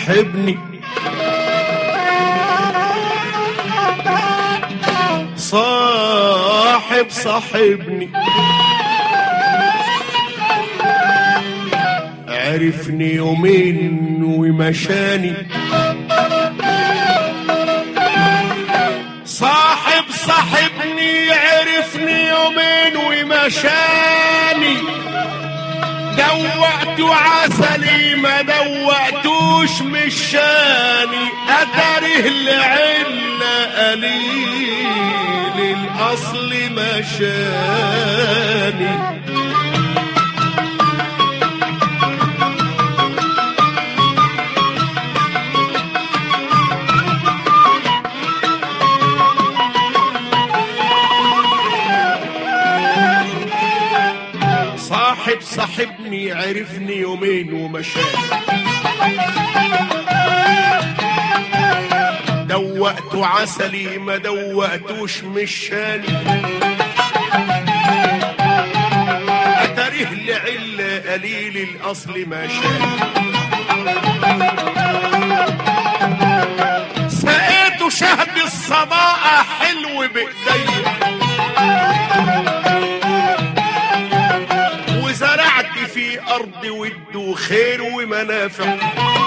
صاحبني صاحب صاحبني عرفني يومين ومشاني صاحب صاحبني عرفني يومين ومشاني دوقت عسلي ما دوقتوش مشاني اتره العلة قليل الاصل مشاني صاحب صاحبني عرفني يومين ومشاني دوقت عسلي ما دوقتوش مشاني اتريه لعلة قليل الاصل ما شاني سقيته شهد الصداقة حلو بايديا وزرعت في ارض ود وخير ومنافع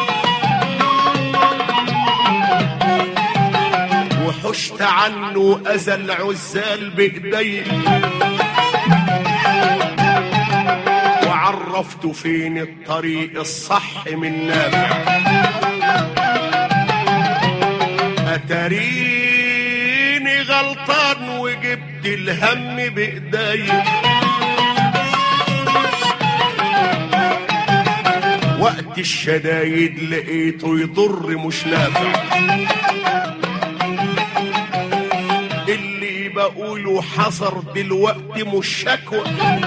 وحشت عنه اذى العزال بايدي وعرفته فين الطريق الصح من نافع اتريني غلطان وجبت الهم بايدي وقت الشدايد لقيته يضر مش نافع اللي بقوله حصر دلوقتي مش شكوى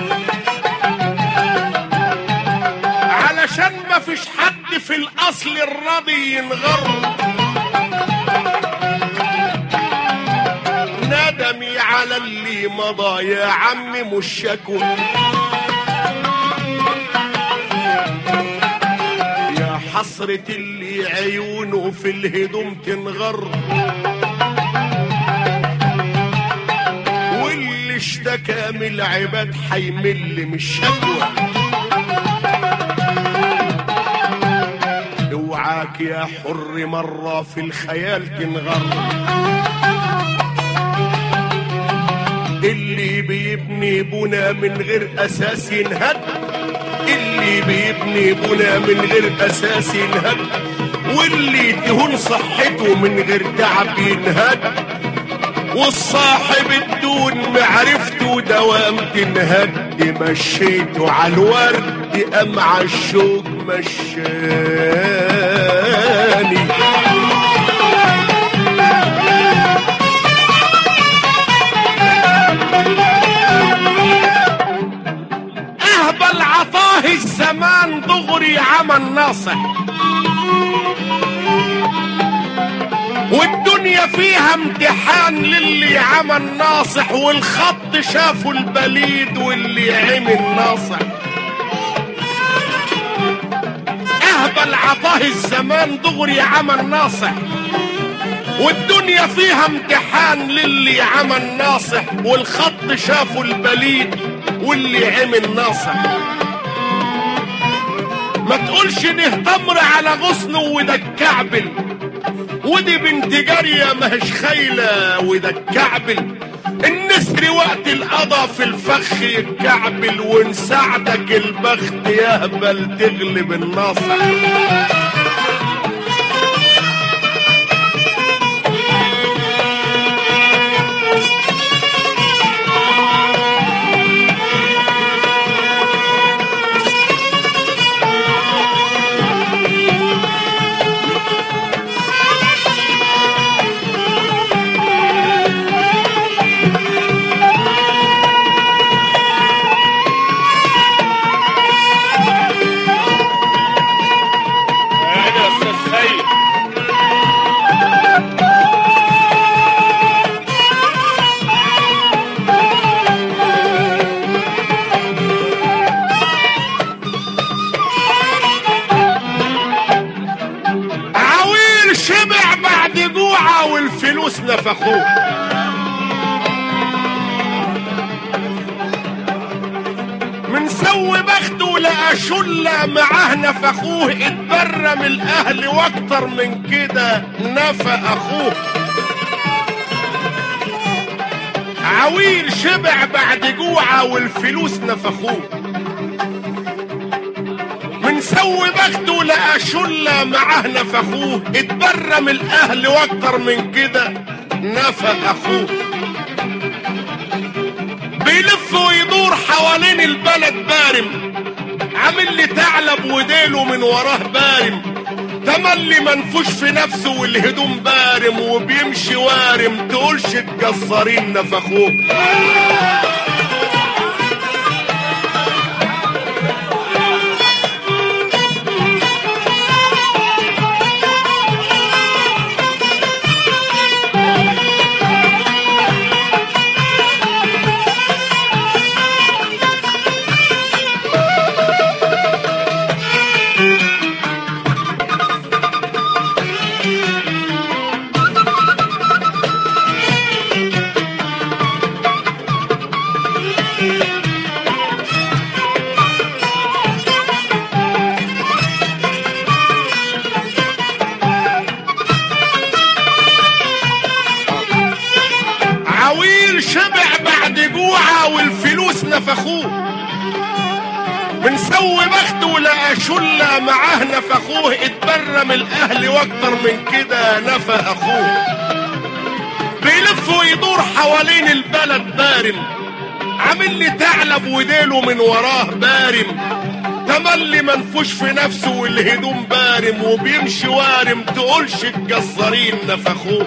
علشان ما فيش حد في الاصل الراضي ينغر ندمي على اللي مضى يا عمي مش شكوى يا حسرة اللي عيونه في الهدوم تنغر واللي اشتكى من العباد حيمل من الشكوى اوعاك يا حر مرة في الخيال تنغر اللي بيبني بنا من غير اساس ينهد اللي بيبني بنا من غير اساس ينهد واللي تهون صحته من غير تعب ينهد والصاحب الدون معرفته دوام تنهد مشيته على الورد ام على الشوق مشاني اهبل عطاه الزمان دغري عمل ناصح والدنيا فيها امتحان للي عمل ناصح والخط شافه البليد واللي عمل ناصح اهبل عطاه الزمان دغري عمل ناصح والدنيا فيها امتحان للي عمل ناصح والخط شافه البليد واللي عمل ناصح ما تقولش ده تمر على غصن وده الكعبل ودي بنت جارية ماهش خايلة وده الكعبل النسر وقت القضا في الفخ يتكعبل ونساعدك البخت يهبل تغلب الناصح والفلوس نفخوه من سوي بخته لقى شلة معاه نفخوه اتبرى من الاهل واكتر من كده نفى اخوه عويل شبع بعد جوعة والفلوس نفخوه من سوي بخته لقى شلة معاه نفخوه اتبرى من الاهل واكتر من كده نفى اخوه بيلف ويدور حوالين البلد بارم عامل لي ثعلب وديله من وراه بارم تملي منفوش في نفسه والهدوم بارم وبيمشي وارم تقولش الجزارين نفخوه عويل شبع بعد جوعة والفلوس نفخوه من سوي بخته لقى شلة معاه نفخوه اتبرى من الاهل واكتر من كده نفى اخوه بيلف ويدور حوالين البلد بارم عامل لي ثعلب وديله من وراه بارم تملي منفوش في نفسه والهدوم بارم وبيمشي وارم تقولش الجزارين نفخوه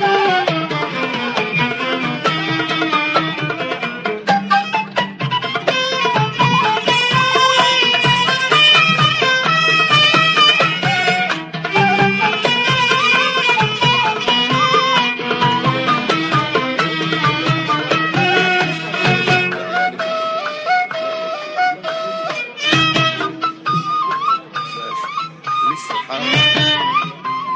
لسه حاضر.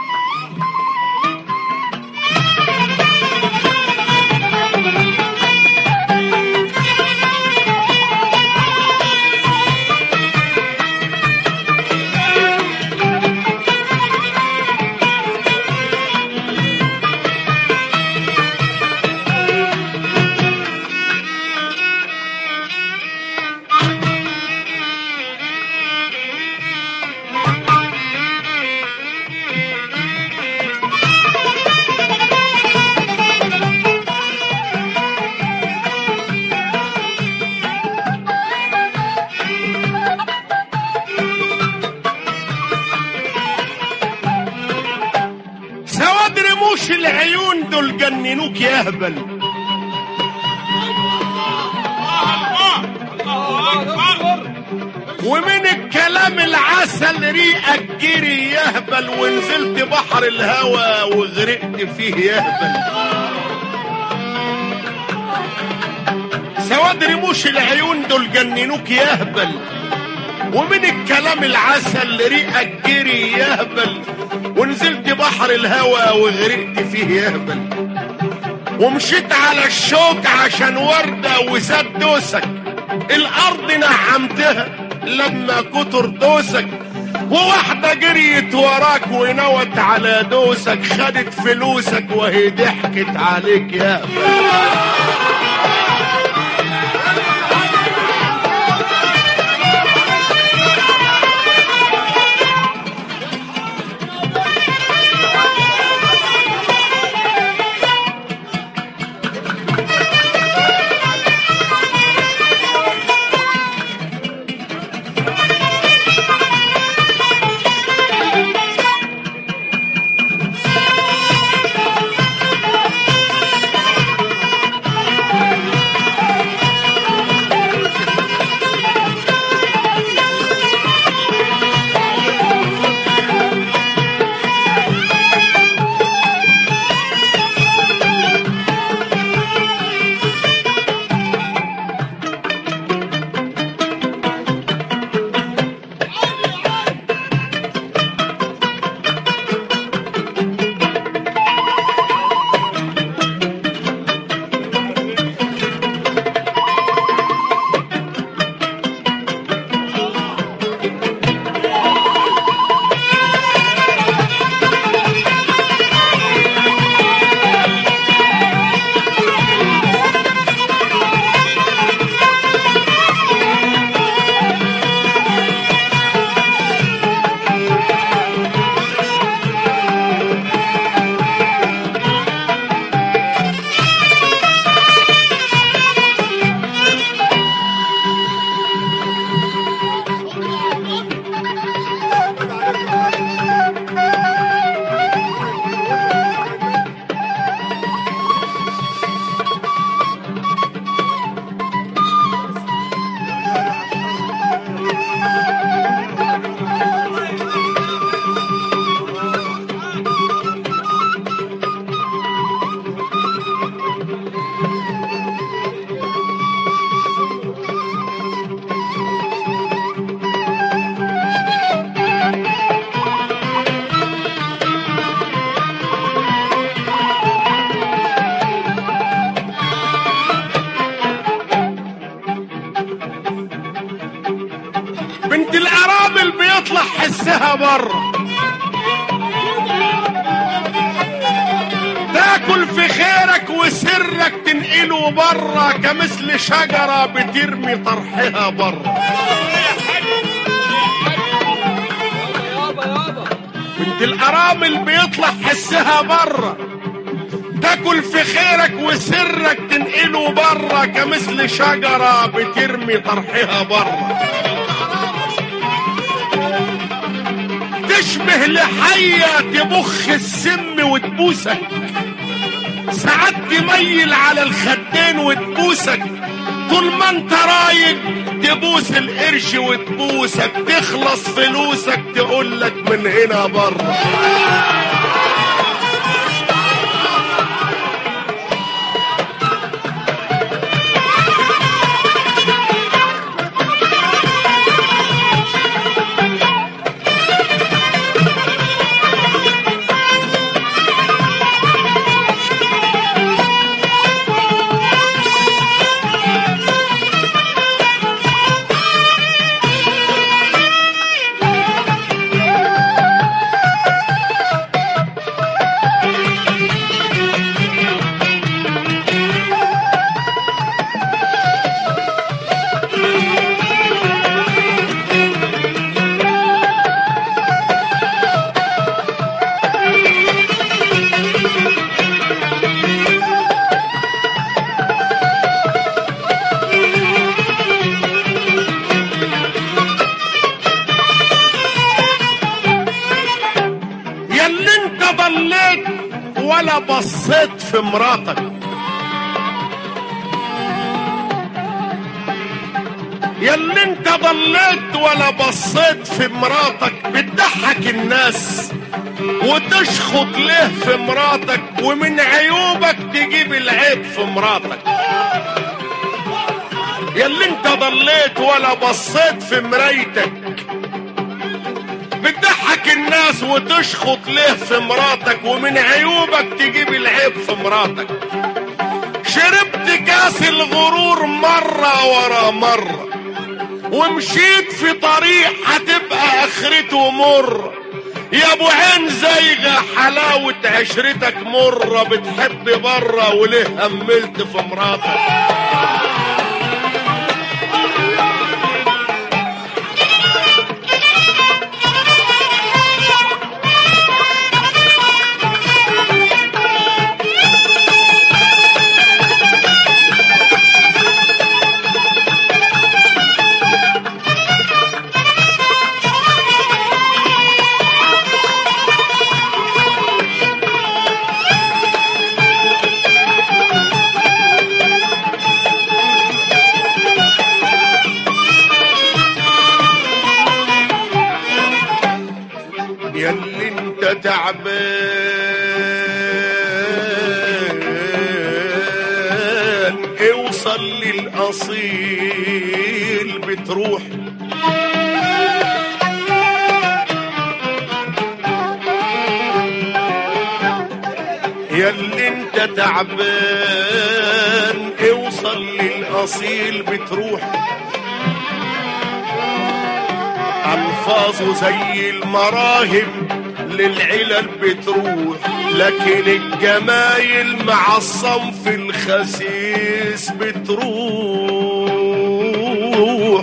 سواد رموش العيون دول جننوك يا اهبل ومن الكلام العسل ريقك جري يهبل ونزلت بحر الهوى وغرقت فيه يهبل سواد رموش العيون دول جننوك يهبل ومن الكلام العسل ريقك جري يهبل ونزلت بحر الهوى وغرقت فيه يهبل ومشيت على الشوك عشان وردة وزاد دوسك الأرض نعمتها لما كتر دوسك وواحدة جريت وراك ونوت على دوسك خدت فلوسك وهي ضحكت عليك يا هبل الارامل بيطلع حسها بره تاكل في خيرك وسرك تنقله بره كمثل شجرة بترمي طرحها بره بنت الارامل بيطلع حسها بره تاكل في خيرك وسرك تنقله بره كمثل شجرة بترمي طرحها بره تشبه لحية تبخ السم وتبوسك ساعات تميل على الخدين وتبوسك طول ما انت رايق تبوس القرش وتبوسك تخلص فلوسك تقولك من هنا بره يا اللي انت ضليت ولا بصيت في مراتك يا اللي انت ضليت ولا بصيت في مراتك بتضحك الناس وتشخط ليه في مراتك ومن عيوبك تجيب العيب في مراتك يا اللي انت ضليت ولا بصيت في مرايتك بتضحك الناس وتشخط ليه في مراتك ومن عيوبك تجيب العيب في مراتك شربت كاس الغرور مرة ورا مرة ومشيت في طريق هتبقى اخرته مر يا ابو عين زيغة حلاوة عشرتك مرة بتحب برة وليه هملت في مراتك يا اللي انت تعبان اوصل للاصيل بتروح يا اللي انت تعبان اوصل للاصيل بتروح الفاظه زي المراهم للعلل بتروح لكن الجمايل مع الصنف الخسيس بتروح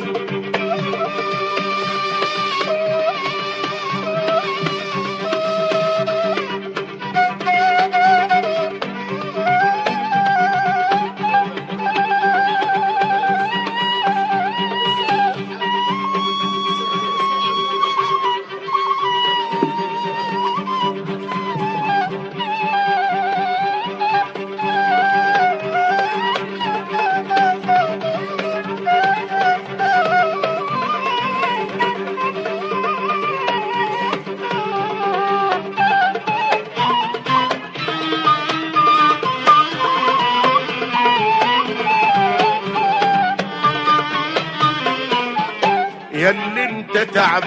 يا اللي انت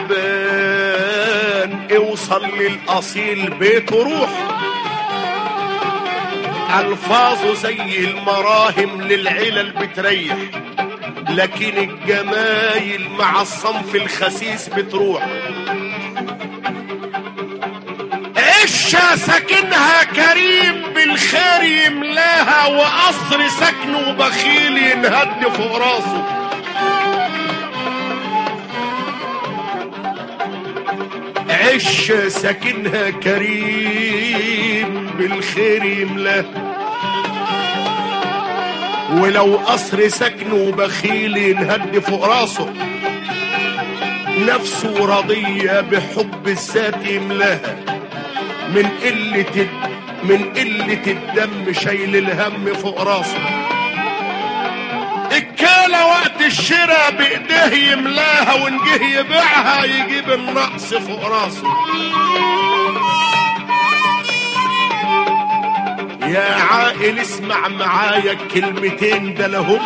تعبان اوصل للاصيل بيته روح الفاظه زي المراهم للعلل بتريح لكن الجمايل مع الصنف الخسيس بتروح عشة ساكنها كريم بالخير يملاها وقصر سكنه بخيل ينهد فوق راسه عشة ساكنها كريم بالخير يملاها ولو قصر سكنه بخيل ينهد فوق راسه نفسه رضية بحب الذات يملاها من قلة من قلة الدم شايل الهم فوق راسه الكالة وقت الشراء بإيديه يملاها وإن جه يبيعها يجيب النقص فوق راسه يا عائل اسمع معايا الكلمتين ده لهم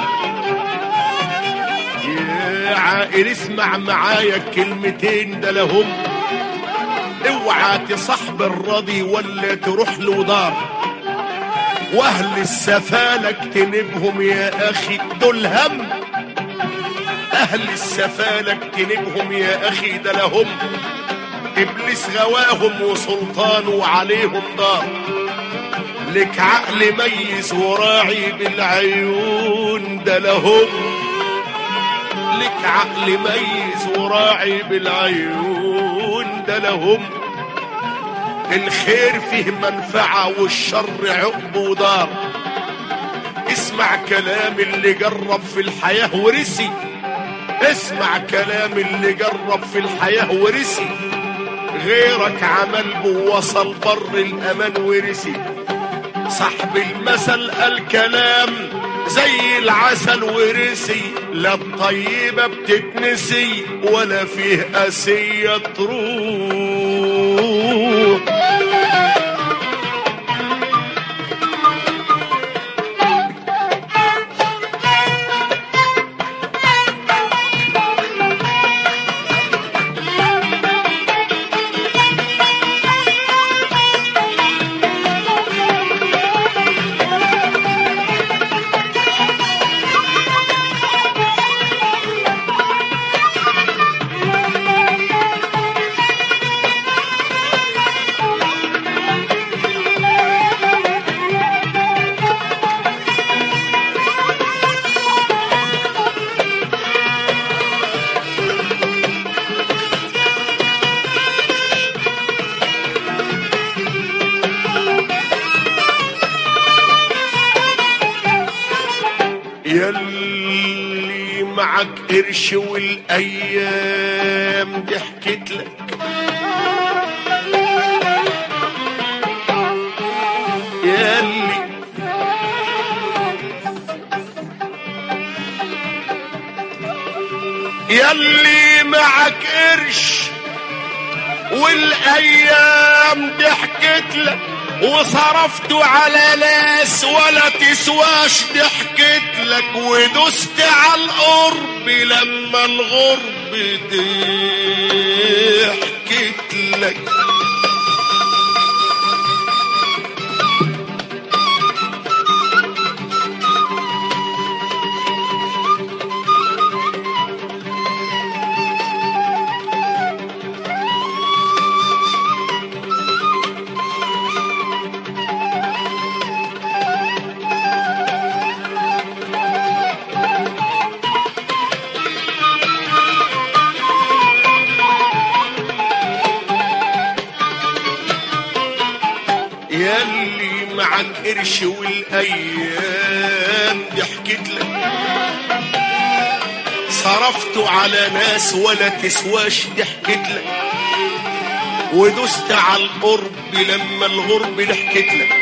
يا عائل اسمع معايا الكلمتين ده لهم اوعى تصاحب الراضي ولا تروح له دار واهل السفالة اجتنبهم يا اخي دول هم اهل السفالة اجتنبهم يا اخي ده لهم ابليس غواهم وسلطانه عليهم دار لك عقل ميز وراعي بالعيون ده لهم لك عقل ميز وراعي بالعيون ده لهم الخير فيه منفعة والشر عقب ودار اسمع كلام اللي جرب في الحياة ورسي اسمع كلام اللي جرب في الحياة ورسي غيرك عمل ووصل بر الأمان ورسي صاحب المثل قال كلام زي العسل ورسي لا الطيبة بتتنسي ولا فيه أسية تروح يلي معك قرش والايام ضحكت لك يلي يلي معك قرش والايام ضحكت لك وصرفت على ناس ولا تسواش ضحكت لك ودست على القرب لما الغرب ضحكت لك يلي معك قرش والايام ضحكت لك صرفت على ناس ولا تسواش ضحكت لك ودست على القرب لما الغرب ضحكت لك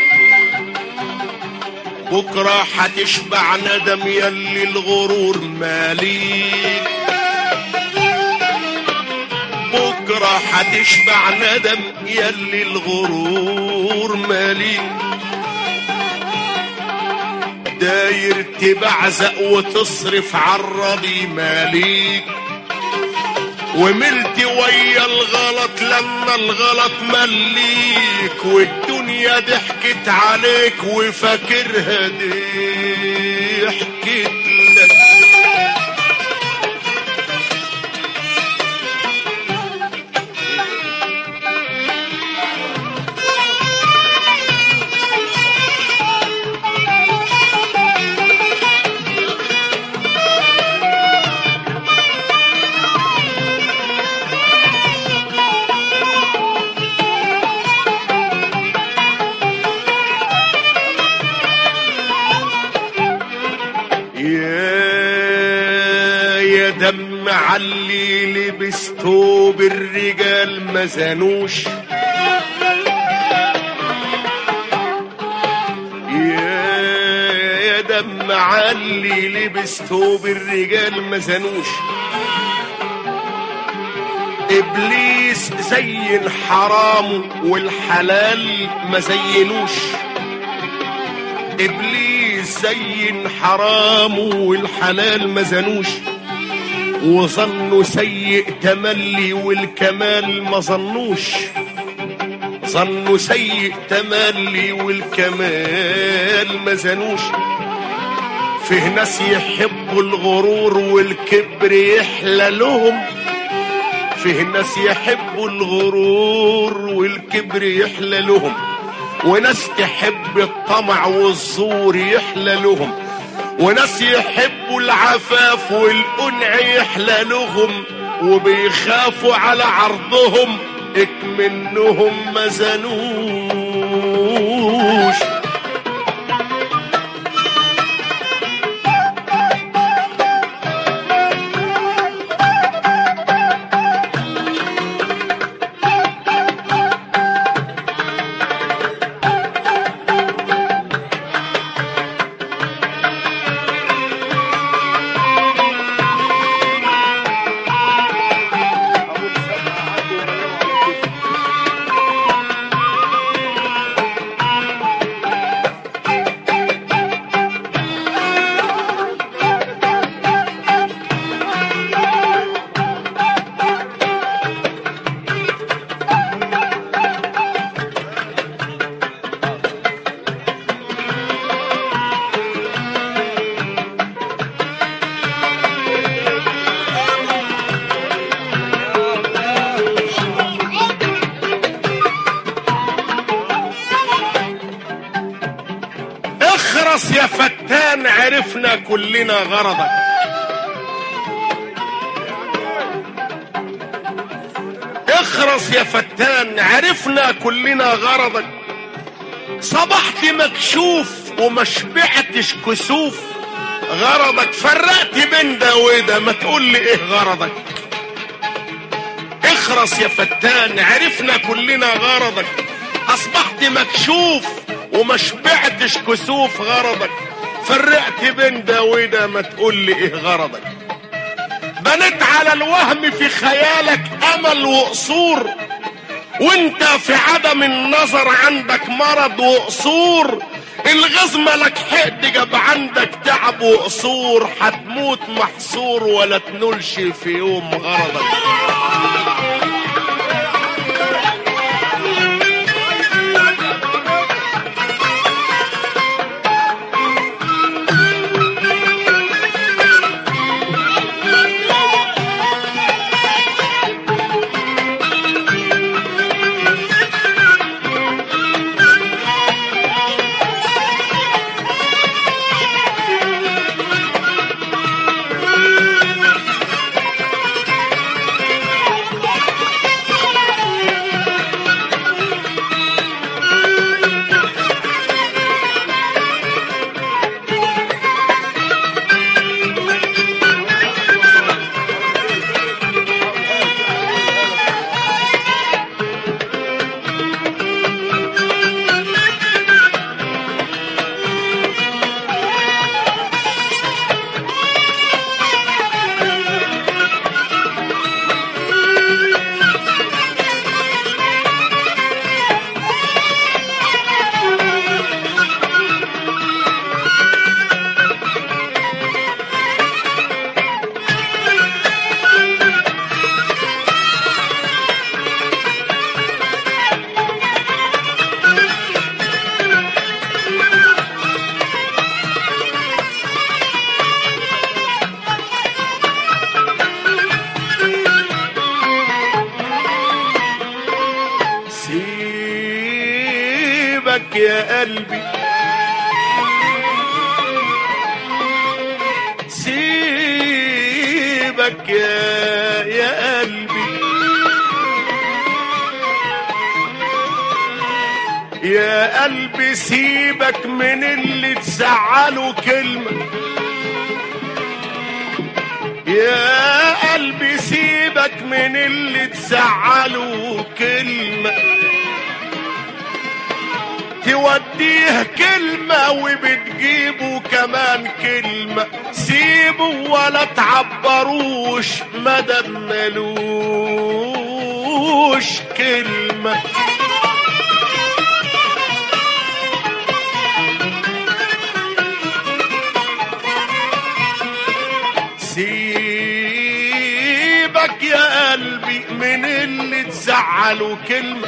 بكرة هتشبع ندم يلي الغرور ماليك بكرة هتشبع ندم يلي الغرور ماليك داير تبعزق وتصرف عالرضي ماليك وملت ويا الغلط لما الغلط مليك والدنيا ضحكت عليك وفاكرها ضحكت لك دم علي لبس توب الرجال ما زانوش يا يا دم علي لبس توب الرجال ما زانوش ابليس زين حرامه والحلال ما زينوش ابليس زين حرامه والحلال ما زنوش وظنوا سيء تملي والكمال ما ظنوش ظنوا سيء تملي والكمال ما زنوش فيه ناس يحبوا الغرور والكبر يحلى لهم فيه ناس يحبوا الغرور والكبر يحلى لهم وناس تحب الطمع والزور يحلى لهم وناس يحبوا العفاف والقنع يحلى لهم وبيخافوا على عرضهم اكمنهم ما زنوش اخرس يا فتان عرفنا كلنا غرضك اخرس يا فتان عرفنا كلنا غرضك صبحت مكشوف وما شبعتش كسوف غرضك فرقت بين ده وده ما تقول لي ايه غرضك اخرس يا فتان عرفنا كلنا غرضك اصبحت مكشوف وما شبعتش كسوف غرضك فرقت بين ده وده ما تقول لي ايه غرضك بنيت على الوهم في خيالك امل وقصور وانت في عدم النظر عندك مرض وقصور الغزم لك حقد جاب عندك تعب وقصور هتموت محصور ولا تنولش في يوم غرضك سيبك يا قلبي سيبك يا يا قلبي يا قلبي سيبك من اللي تزعله كلمة يا قلبي سيبك من اللي تزعله كلمة توديه كلمة وبتجيبه كمان كلمة سيبه ولا تعبروش مدام ملوش كلمة سيبك يا قلبي من اللي تزعله كلمة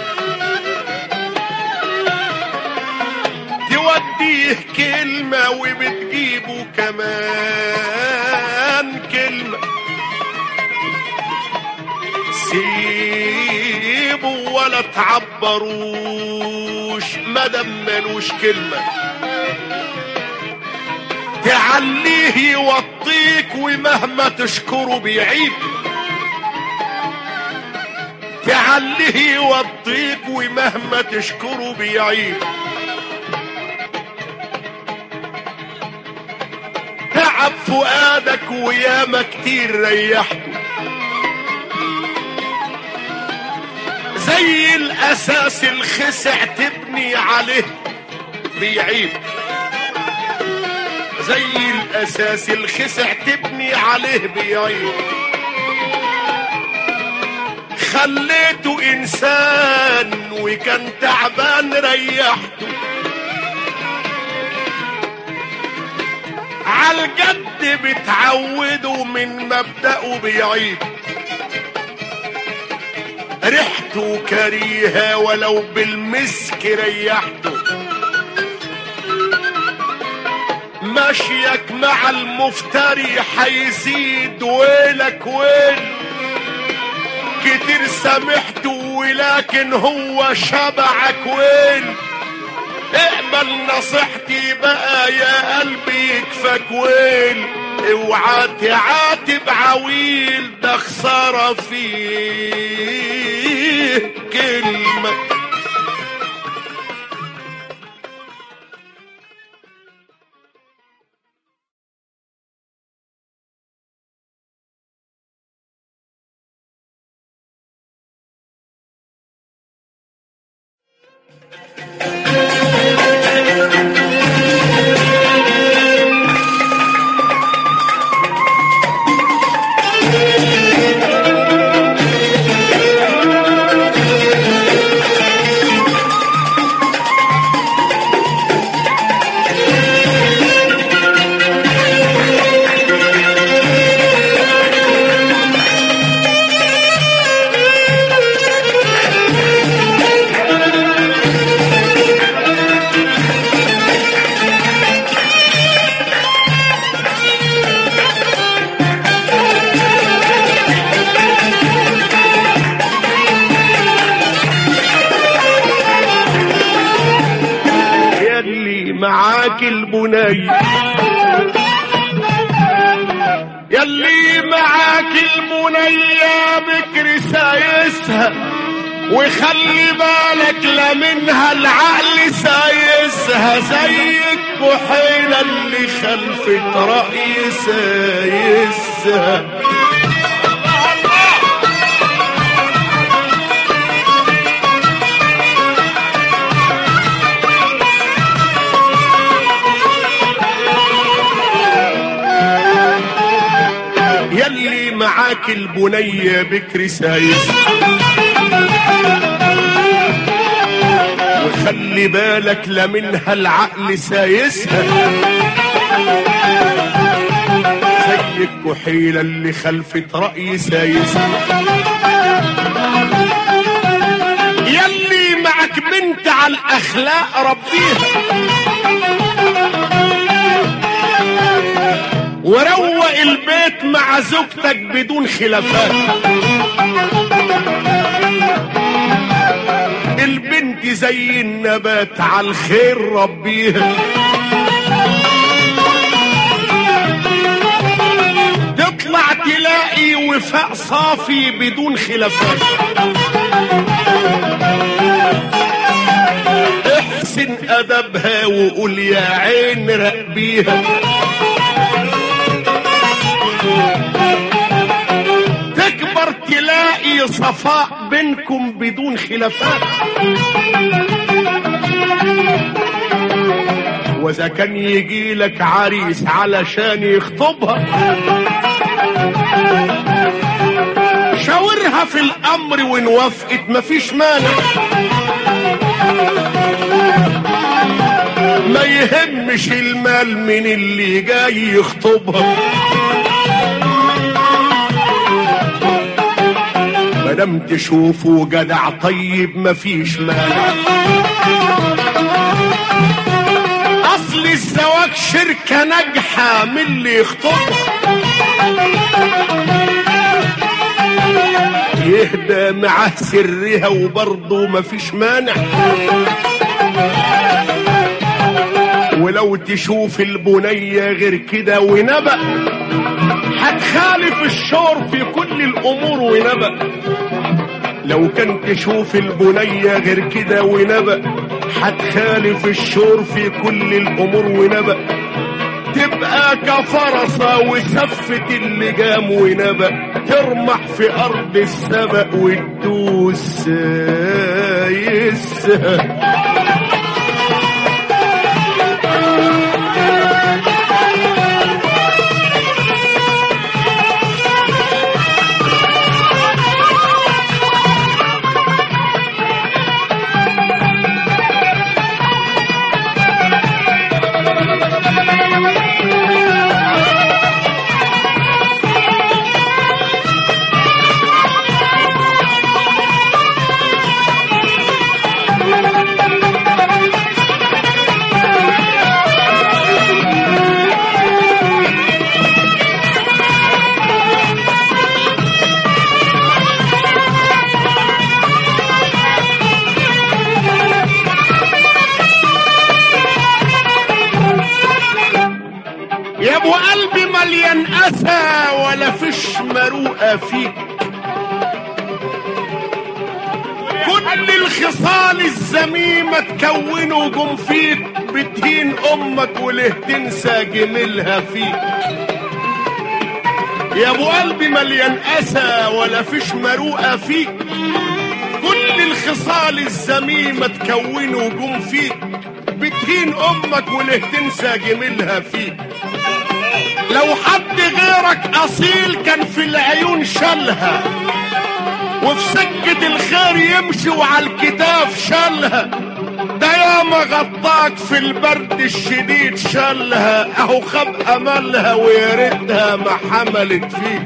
توديه كلمة وبتجيبه كمان كلمة سيبه ولا تعبروش مدام ملوش كلمه تعليه يوطيك ومهما تشكره بيعيب تعليه يوطيك ومهما تشكره بيعيب تعب فؤادك وياما كتير ريحته زي الاساس الخسع تبني عليه بيعيب زي الاساس الخسع تبني عليه بيعيب خليته انسان وكان تعبان ريحته عالجد بتعوده من مبدأه بيعيب ريحته كريهة ولو بالمسك ريحته مشيك مع المفتري حيزيد ويلك ويل كتير سامحته ولكن هو شبعك ويل اقبل نصيحتي بقى يا قلبي يكفك ويل اوعى تعاتب عويل ده خسارة فيه كلمة يلي معاك البني يلي معاك البنية بكر سايسها وخلي بالك لا منها العقل سايسها زي الكحيلة اللي خلفت رأي سايسها يلي معاك البنية بكر سايس وخلي بالك لا منها العقل سايسها زي الكحيلة اللي خلفت رأي سايسها يلي معك بنت على الأخلاق ربيها وروق البيت مع زوجتك بدون خلافات البنت زي النبات على الخير ربيها تطلع تلاقي وفاء صافي بدون خلافات احسن ادبها وقول يا عين راقبيها في صفاء بينكم بدون خلافات واذا كان يجي لك عريس علشان يخطبها شاورها في الامر وان وافقت مفيش مانع ما يهمش المال من اللي جاي يخطبها مادام تشوفه جدع طيب مفيش مانع اصل الزواج شركة ناجحة من اللي يخطبها يهدى معاه سرها وبرضه مفيش مانع ولو تشوف البنية غير كده ونبأ هتخالف الشور في كل الأمور ونبأ لو كان تشوف البنية غير كده ونبأ هتخالف الشور في كل الأمور ونبأ تبقى كفرصة وسفة اللجام ونبأ ترمح في أرض السبق وتدوس يسها يا ابو قلبي مليان اسى ولا فيش مروءه فيك كل الخصال الذميمه تكونه جم فيك بتهين امك وله تنسى جميلها فيك يا ابو قلبي مليان اسى ولا فيش مروءه فيك كل الخصال الذميمه تكونه جم فيك بتهين امك وله تنسى جميلها فيك لو حد غيرك اصيل كان في العيون شالها وفي سكة الخير يمشي وعلى الكتاف شالها ده ياما غطاك في البرد الشديد شالها اهو خاب املها ويا ريتها ما حملت فيك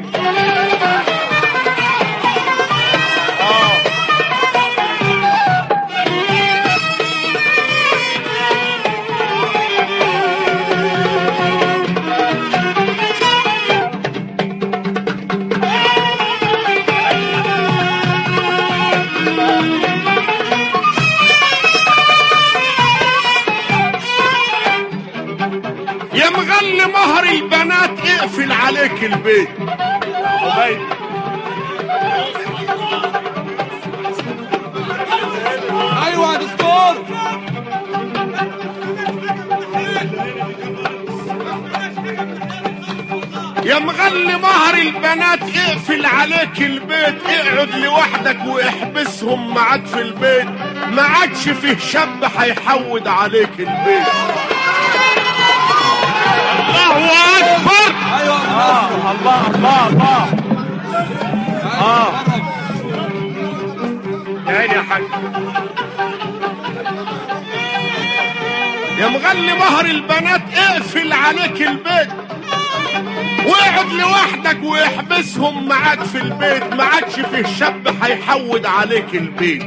يا مغلي مهر البنات اقفل عليك البيت عبيد ايوه يا دكتور يا مغلي مهر البنات اقفل عليك البيت اقعد لوحدك واحبسهم معاك في البيت ما عادش فيه شاب هيحود عليك البيت الله اكبر ايوه آه الله الله الله اه يعني يا حاج يا مغلي مهر البنات اقفل عليك البيت واقعد لوحدك واحبسهم معاك في البيت ما عادش فيه شاب هيحود عليك البيت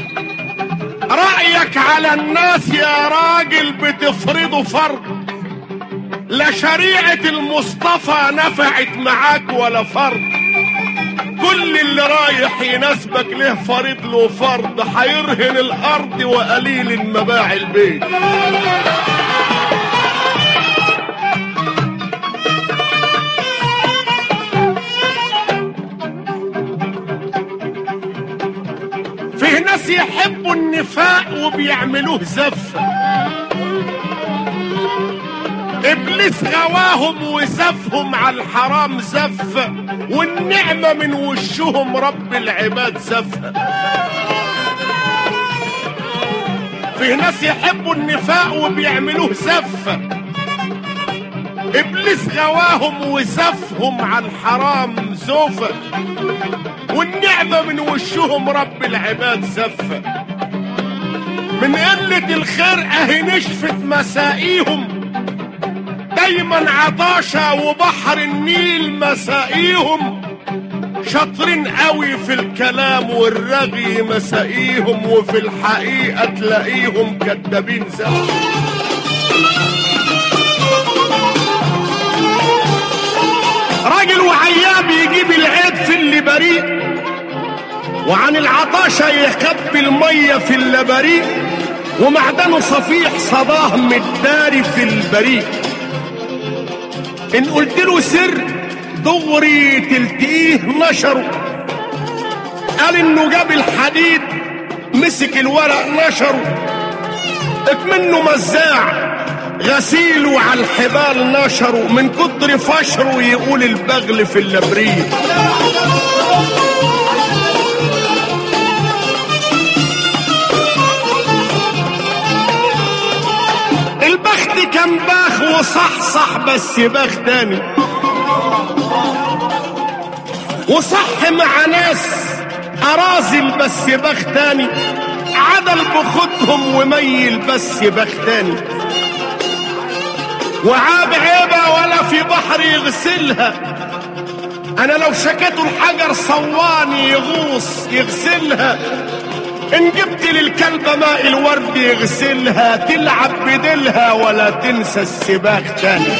رأيك على الناس يا راجل بتفرضه فرض لا شريعة المصطفى نفعت معاك ولا فرض كل اللي رايح يناسبك له فريض له فرض هيرهن الارض وقليل مباع البيت فيه ناس يحبوا النفاق وبيعملوه زفة ابليس غواهم وزفهم على الحرام زف والنعمة من وشهم رب العباد زفها في ناس يحبوا النفاق وبيعملوه زفة ابليس غواهم وزفهم على الحرام زوفة والنعمة من وشهم رب العباد زفة من قلة الخير اهي نشفت مسائيهم دايما عطاشة وبحر النيل مسائيهم شاطرين قوي في الكلام والرغي مسائيهم وفي الحقيقة تلاقيهم كدابين زي راجل وعياب يجيب العيب في اللي بريء وعن العطاشة يخبي المية في اللبريء ومعدنه صفيح صباه متداري في البريء ان قلت له سر دغري تلتقيه نشره قال انه جاب الحديد مسك الورق نشره اكمنه مزاع غسيله على الحبال نشره من كتر فشره يقول البغل في اللبريد البخت كان باخ وصحصح بس باخ تاني وصح مع ناس أرازل بس باخ تاني عدل بخدهم وميل بس باخ تاني وعاب عيبة ولا في بحر يغسلها انا لو شكيته الحجر صواني يغوص يغسلها ان جبت للكلب ماء الورد يغسلها تلعب بديلها ولا تنسى السباق تاني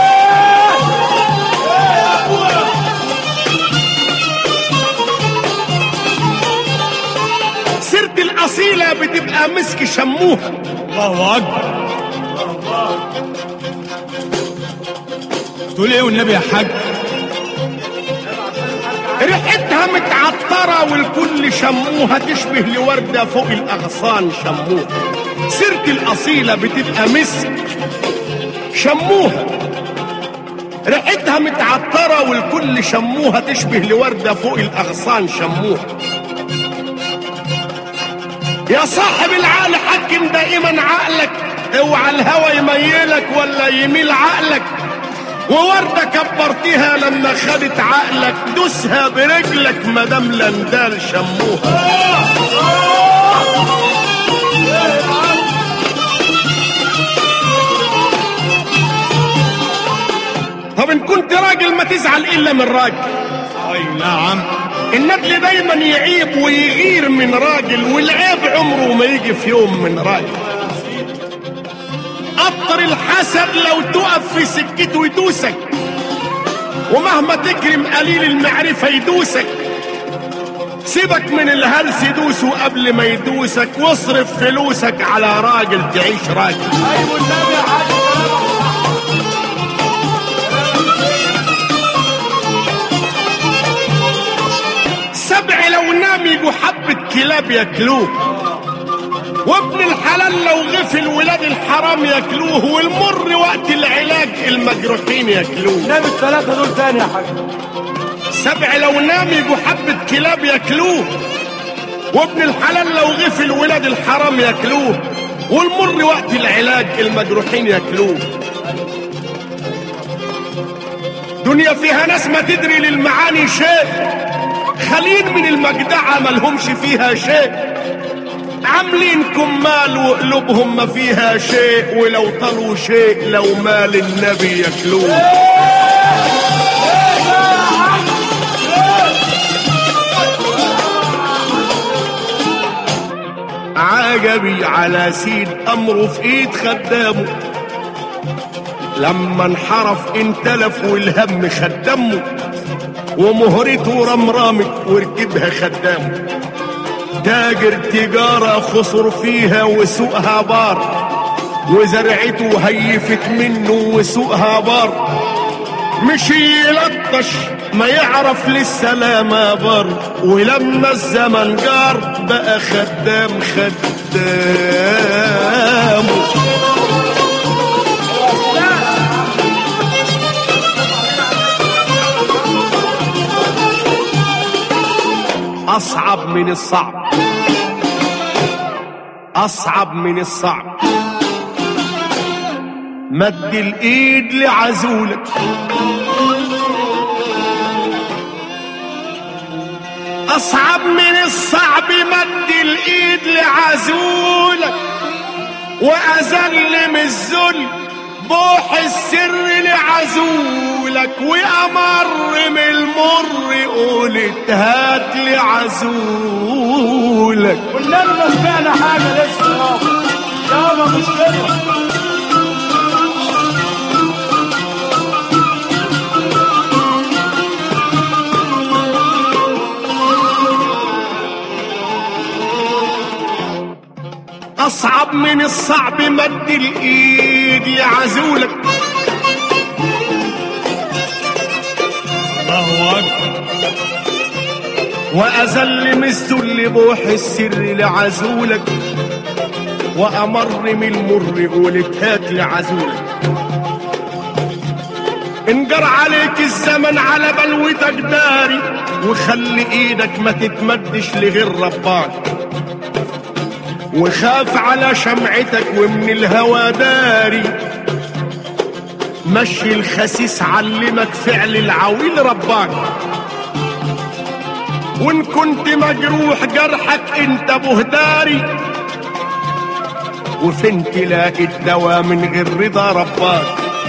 سيرة الأصيلة بتبقى مسك شموها الله اكبر تقول ايه والنبي يا حاج ريحتها متعطرة والكل شموها تشبه لوردة فوق الأغصان شموها سيرة الأصيلة بتبقى مسك شموها ريحتها متعطرة والكل شموها تشبه لوردة فوق الأغصان شموها يا صاحب العقل حكم دائما عقلك اوعى الهوى يميلك ولا يميل عقلك ووردة كبرتها لما خدت عقلك دوسها برجلك مدام لندال شموها طب ان كنت راجل ما تزعل الا من راجل اي نعم الندل دايما يعيب ويغير من راجل والعيب عمره ما يجي في يوم من راجل قطر الحسد لو تقف في سكته يدوسك ومهما تكرم قليل المعرفة يدوسك سيبك من الهلس يدوسه قبل ما يدوسك واصرف فلوسك على راجل تعيش راجل ايوه النبي يا حاج سبع لو نام يجوا حبة كلاب ياكلوه وابن الحلال لو غفل ولاد الحرام ياكلوه والمر وقت العلاج المجروحين ياكلوه نام الثلاثة دول تاني يا حاج سبع لو نام يجوا حبة كلاب ياكلوه وابن الحلال لو غفل ولاد الحرام ياكلوه والمر وقت العلاج المجروحين ياكلوه دنيا فيها ناس ما تدري للمعاني شيء خالين من المجدعة ملهمش فيها شيء عاملين كمال وقلوبهم ما فيها شيء ولو طلوا شيء لو مال النبي ياكلوه عجبي على سيد امره في ايد خدامه لما انحرف انتلف والهم خدمه ومهرته رمرمت وركبها خدامه تاجر تجارة خسر فيها وسوقها بار وزرعته هيفت منه وسوقها بار مش يلطش ما يعرف للسلامة بر ولما الزمن جار بقى خدام خدامه من الصعب اصعب من الصعب مد الايد لعزولك اصعب من الصعب مد الايد لعزولك وازل من الذل بوح السر لعزولك وامر من المر قولت هات لعزولك والنبي ما سمعنا حاجه لسه يابا يابا مش كده اصعب من الصعب مد الايد لعزولك الله أكبر وأذل من الذل بوح السر لعزولك وأمر من المر قولت هات لعزولك انجر عليك الزمن على بلوتك داري وخلي ايدك ما تتمدش لغير ربك وخاف على شمعتك ومن الهوى داري مشي الخسيس علمك فعل العويل رباك وان كنت مجروح جرحك انت بهداري وفين تلاقي الدواء من غير رضا رباك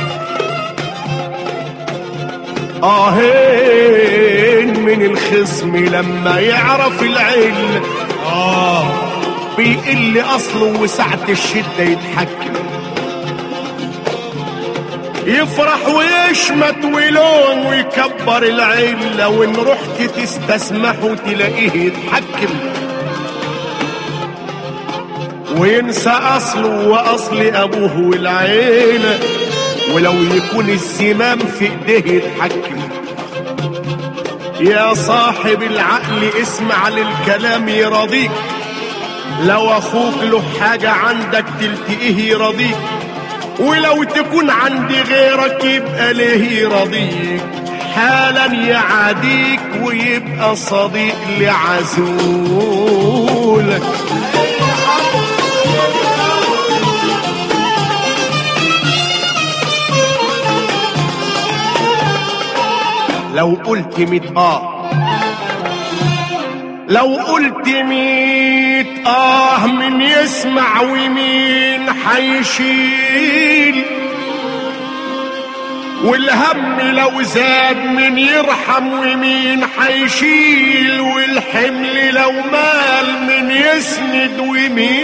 آهين من الخصم لما يعرف العلة آه بيقل أصله وسعة الشدة يتحكم يفرح ويشمت ويلوم ويكبر العلة وإن رحت تستسمحه تلاقيه يتحكم وينسى أصله وأصل أبوه والعيلة ولو يكون الزمام في إيديه يتحكم يا صاحب العقل اسمع للكلام يرضيك لو اخوك له حاجة عندك تلتقيه يرضيك ولو تكون عندي غيرك يبقى ليه يرضيك حالا يعاديك ويبقى صديق لعزولك لو قلت ميت اه لو قلت ميت اه من يسمع ومين حيشيل والهم لو زاد من يرحم ومين حيشيل والحمل لو مال من يسند ومين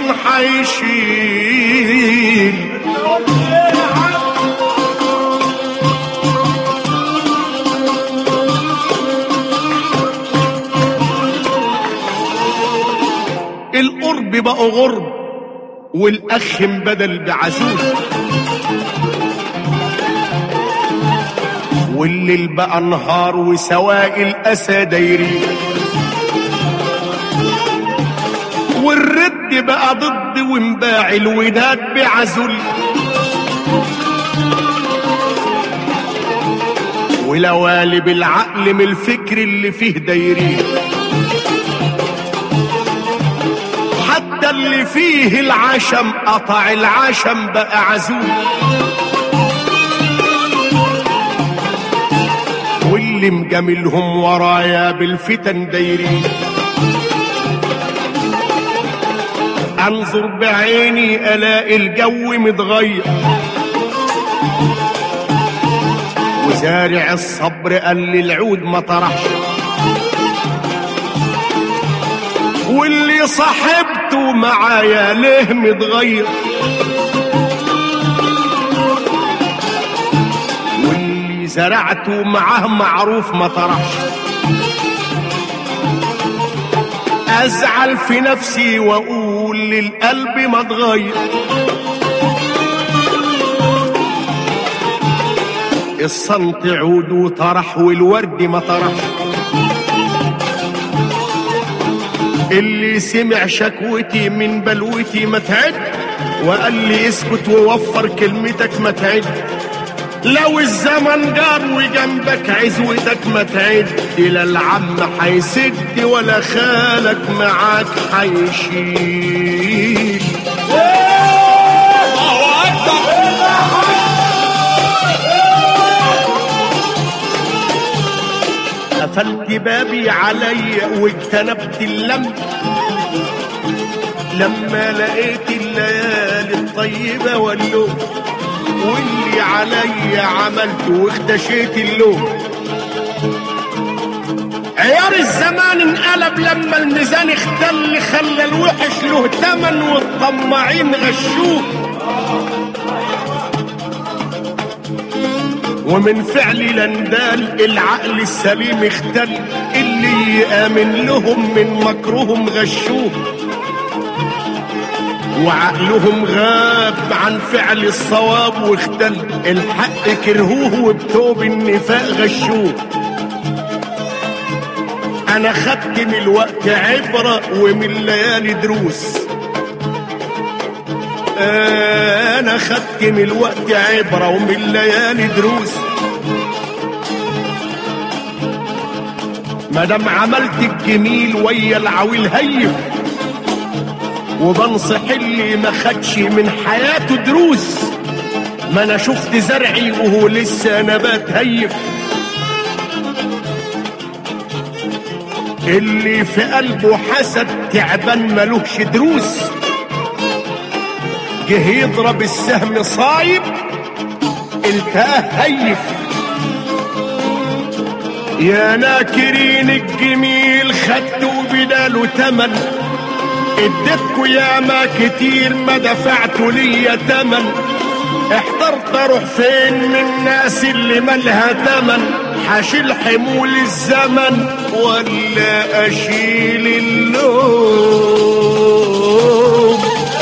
حيشيل القرب بقى غرب والاخ بدل بعزول والليل بقى نهار وسواء الاسى دايرين والرد بقى ضد وانباع الوداد بعزل ولوالب العقل من الفكر اللي فيه دايرين حتى اللي فيه العشم قطع العشم بقى عزول واللي مجاملهم ورايا بالفتن دايرين انظر بعيني الاقي الجو متغير وزارع الصبر قال لي العود ما طرحش واللي صاحبته معايا ليه متغير واللي زرعته معاه معروف ما طرحش ازعل في نفسي واقول للقلب ما اتغير الصمت عود وطرح والورد ما طرحش اللي سمع شكوتي من بلوتي ما تعد وقال لي اسكت ووفر كلمتك ما تعد لو الزمن جار وجنبك عزوتك ما تعد لا العم حيسد ولا خالك معاك حيشيل الله اكبر قفلت بابي عليا واجتنبت اللم لما لقيت الليالي الطيبة واللوم واللي عليا عملته واختشيت اللوم عيار الزمان انقلب لما الميزان اختل خلى الوحش له تمن والطماعين غشوه ومن فعل لندال العقل السليم اختل اللي يآمن لهم من مكرهم غشوه وعقلهم غاب عن فعل الصواب واختل الحق كرهوه وبتوب النفاق غشوه انا خدت من الوقت عبرة ومن الليالي دروس انا خدت من الوقت عبرة ومن الليالي دروس مادام عملت الجميل ويا العويل هيف وبنصح اللي ما خدش من حياته دروس ما انا شفت زرعي وهو لسه نبات هيف اللي في قلبه حسد تعبان ملوش دروس جه يضرب السهم صايب التاه هيف يا ناكرين الجميل خدتوا بداله تمن اديتكوا ياما كتير ما دفعتوا ليا تمن احترت اروح فين من الناس اللي مالها تمن حشيل حمول الزمن ولا اشيل اللوم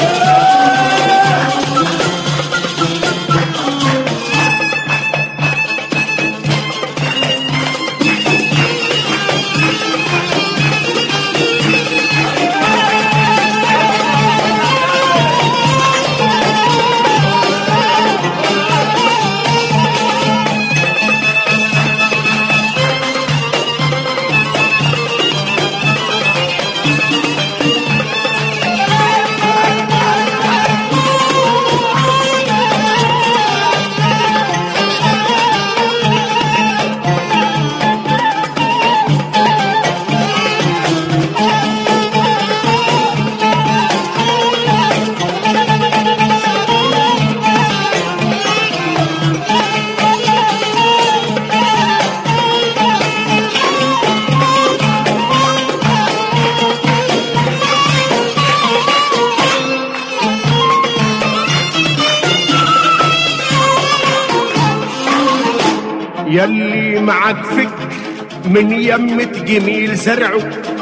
يلي معك فكر من يمة جميل زرعه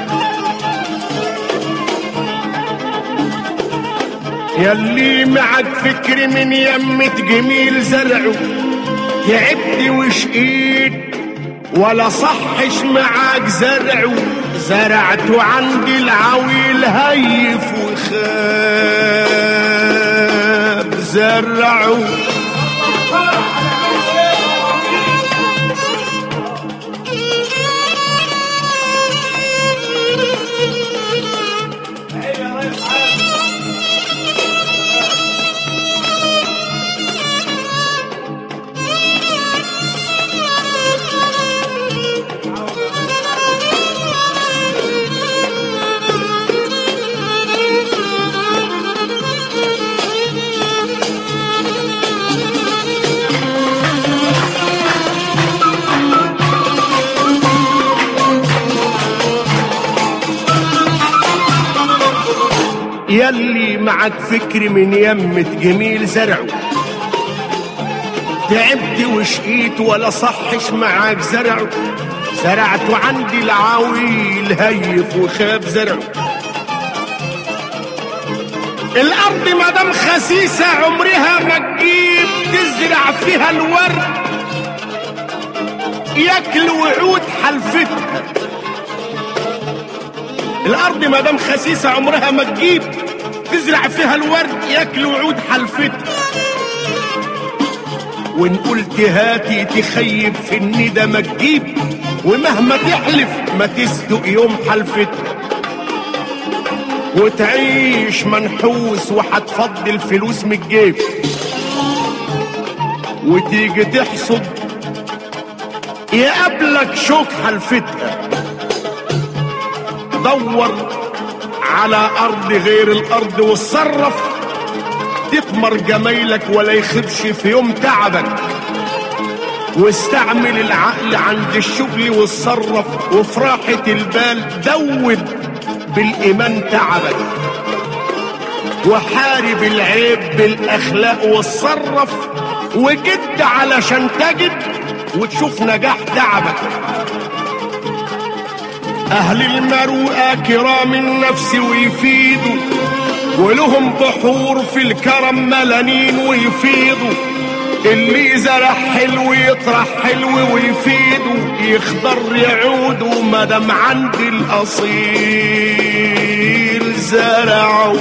يلي معك فكر من يمة جميل زرعه تعبت وشقيت ولا صحش معاك زرعه زرعته عندي العويل هيف وخاب زرعه يلي معك فكر من يمة جميل زرعه تعبت وشقيت ولا صحش معاك زرعه زرعته عندي العويل هيف وخاب زرعه الارض مدام خسيسة عمرها ما تجيب تزرع فيها الورد ياكل وعود حلفتها الارض مدام خسيسة عمرها ما تجيب تزرع فيها الورد ياكل وعود حلفتها وان قلت هاتي تخيب في الندى ما تجيب ومهما تحلف ما تصدق يوم حلفتها وتعيش منحوس وهتفضي الفلوس من الجيب وتيجي تحصد يقابلك شوك حلفتها دور على ارض غير الارض وتصرف تثمر جمايلك ولا يخبش في يوم تعبك واستعمل العقل عند الشغل وتصرف وفي راحة البال دوب بالإيمان تعبك وحارب العيب بالأخلاق وتصرف وجد علشان تجد وتشوف نجاح تعبك أهل المروءة كرام النفس ويفيدوا ولهم بحور في الكرم ملانين ويفيضوا اللي زرع حلو يطرح حلو ويفيدوا يخضر يعودوا مدام عند الأصيل زرعوا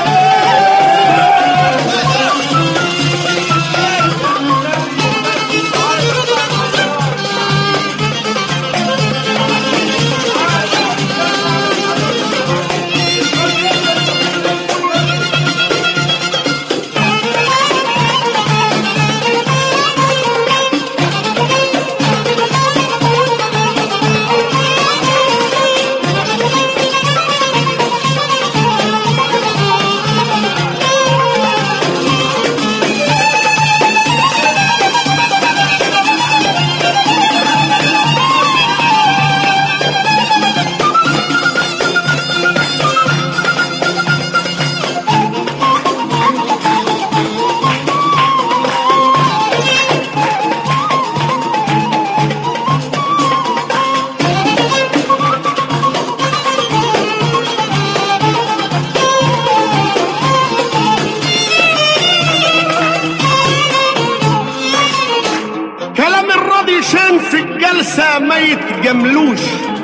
كلام الراضي شان في الجلسة ما يتجملوش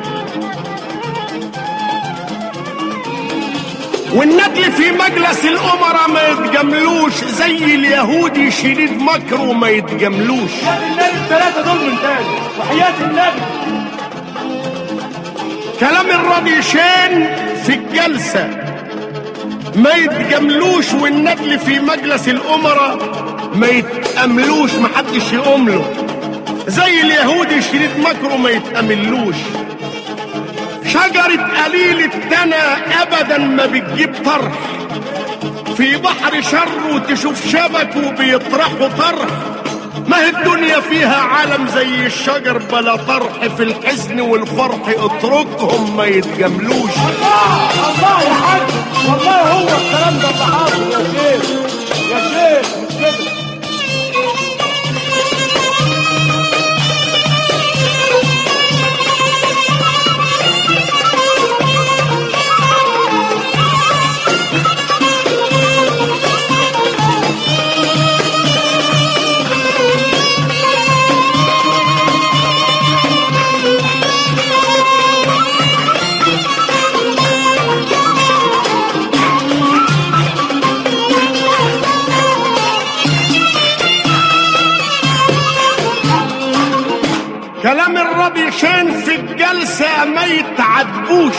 والندل في مجلس الأمراء ما يتجملوش زي اليهودي شديد مكره ما يتجملوش يا النبي الثلاثة دول من تاني وحياة النبي كلام الراضي شان في الجلسة ما يتجملوش والندل في مجلس الأمراء ما يتأملوش محدش يقوم له زي اليهودي شديد مكره ما يتأملوش شجرة قليل التنا أبدا ما بتجيب طرح في بحر شر وتشوف شبك وبيطرحوا طرح ما هي الدنيا فيها عالم زي الشجر بلا طرح في الحزن والفرح اتركهم ما يتجملوش الله الله يا حاج والله هو الكلام ده اللي حاصل يا شيخ يا شيخ مش كده كلام الربي شان في الجلسة ما يتعدبوش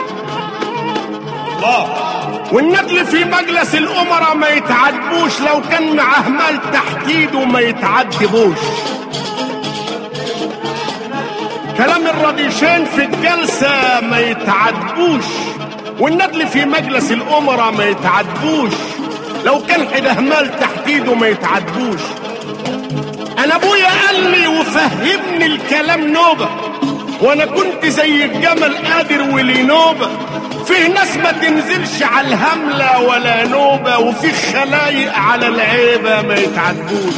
الله والندل في مجلس الأمراء ما يتعدبوش لو كان معاه مال تحت ايده ما يتعدبوش كلام الرضيشين في الجلسة ما يتعدبوش والندل في مجلس الأمراء ما يتعدبوش لو كان حده مال تحت ايده ما يتعدبوش انا ابويا قال لي وفهمني الكلام نوبة وانا كنت زي الجمل قادر ولي نوبة فيه ناس ما تنزلش على الهملة ولا نوبة وفي خلايق على العيبة ما يتعدوش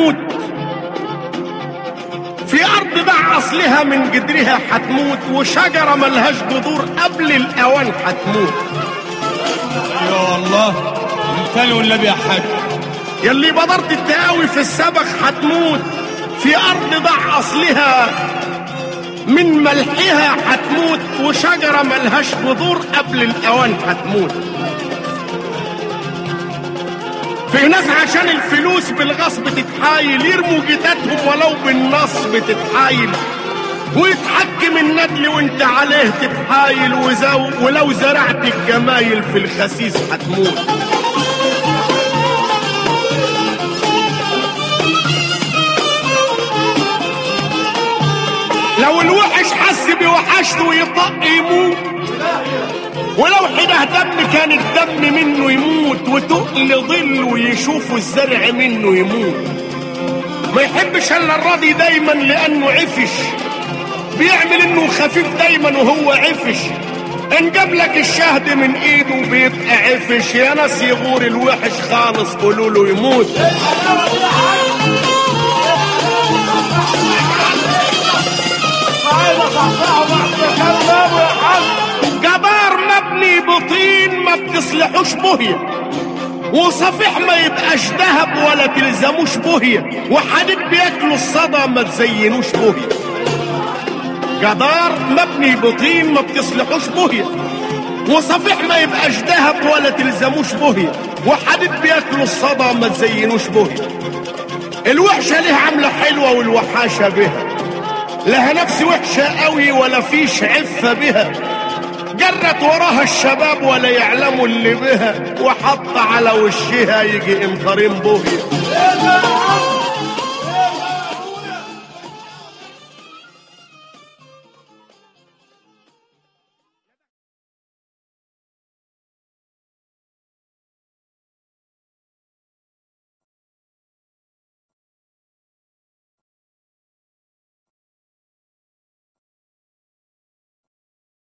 حتموت في ارض ضع اصلها من جدرها حتموت وشجرة ملهاش جذور قبل الاوان حتموت يا الله مثال والنبي يا حاج يلي بدرت التقاوي في السبخ حتموت في ارض ضع اصلها من ملحها حتموت وشجرة ملهاش جذور قبل الاوان حتموت في ناس عشان الفلوس بالغصب تتحايل يرموا جداتهم ولو بالنصب تتحايل ويتحكم الندل وانت عليه تتحايل وزو ولو زرعت الجمايل في الخسيس هتموت لو الوحش حس بوحشته ويطق يموت ولو حده دم كان الدم منه يموت وتقل ظله يشوفوا الزرع منه يموت ما يحبش الا الراضي دايما لانه عفش بيعمل انه خفيف دايما وهو عفش ان جاب لك الشهد من ايده بيبقى عفش يا ناس يغور الوحش خالص قولوا له يموت عايز اصحصحه بعد كلامه يا حاج جبار مبني بطين ما بتصلحوش بهية وصفيح ما يبقاش دهب ولا تلزموش بهية وحديد بياكلوا الصدى ما تزينوش بهية جدار مبني بطين ما بتصلحوش بهية وصفيح ما يبقاش دهب ولا تلزموش بهية وحديد بياكلوا الصدى ما تزينوش بهية الوحشة ليها عاملة حلوة والوحاشة بها لها نفس وحشة قوي ولا فيش عفة بها جرت وراها الشباب ولا يعلموا اللي بها وحط على وشها يجي انطرين بوهي ايه ده يا عم